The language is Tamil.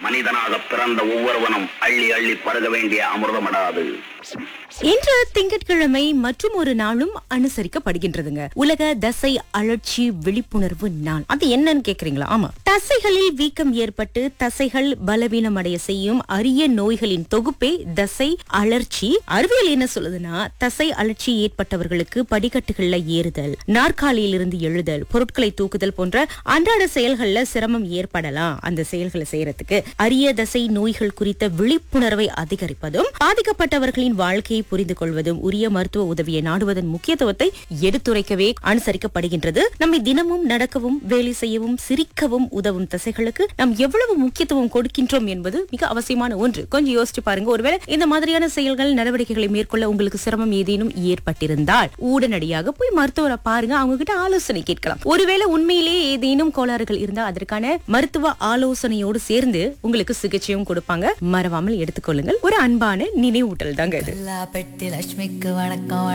மனிதனாக பிறந்த ஒவ்வொருவனும் அள்ளி அள்ளி பருக வேண்டிய அமிர்தமடாது இன்று திங்கட்கிழமை மற்றும் ஒரு நாளும் அனுசரிக்கப்படுகின்றதுங்க உலக தசை அழற்சி விழிப்புணர்வு நாள் அது என்னன்னு கேக்குறீங்களா ஆமா தசைகளில் வீக்கம் ஏற்பட்டு தசைகள் பலவீனம் அடைய செய்யும் அரிய நோய்களின் தொகுப்பே தசை அழற்சி அறிவியல் என்ன சொல்லுதுன்னா தசை அழற்சி ஏற்பட்டவர்களுக்கு படிக்கட்டுகள்ல ஏறுதல் நாற்காலியில் இருந்து எழுதல் பொருட்களை தூக்குதல் போன்ற அன்றாட செயல்கள்ல சிரமம் ஏற்படலாம் அந்த செயல்களை செய்யறதுக்கு அரிய தசை நோய்கள் குறித்த விழிப்புணர்வை அதிகரிப்பதும் பாதிக்கப்பட்டவர்களின் வாழ்க்கையை புரிந்து கொள்வதும் உரிய மருத்துவ உதவியை நாடுவதன் முக்கியத்துவத்தை எடுத்துரைக்கவே அனுசரிக்கப்படுகின்றது நம்மை தினமும் நடக்கவும் வேலை செய்யவும் சிரிக்கவும் உதவும் தசைகளுக்கு நாம் எவ்வளவு முக்கியத்துவம் கொடுக்கின்றோம் என்பது மிக அவசியமான ஒன்று கொஞ்சம் யோசிச்சு பாருங்க ஒருவேளை இந்த மாதிரியான செயல்கள் நடவடிக்கைகளை மேற்கொள்ள உங்களுக்கு சிரமம் ஏதேனும் ஏற்பட்டிருந்தால் உடனடியாக போய் மருத்துவரை பாருங்க அவங்க கிட்ட ஆலோசனை கேட்கலாம் ஒருவேளை உண்மையிலேயே ஏதேனும் கோளாறுகள் இருந்தா அதற்கான மருத்துவ ஆலோசனையோடு சேர்ந்து உங்களுக்கு சிகிச்சையும் கொடுப்பாங்க மறவாமல் எடுத்துக்கொள்ளுங்கள் ஒரு அன்பான நினைவூட்டல் தாங்க இது எல்லா பெட்டி லட்சுமிக்கு வணக்கம்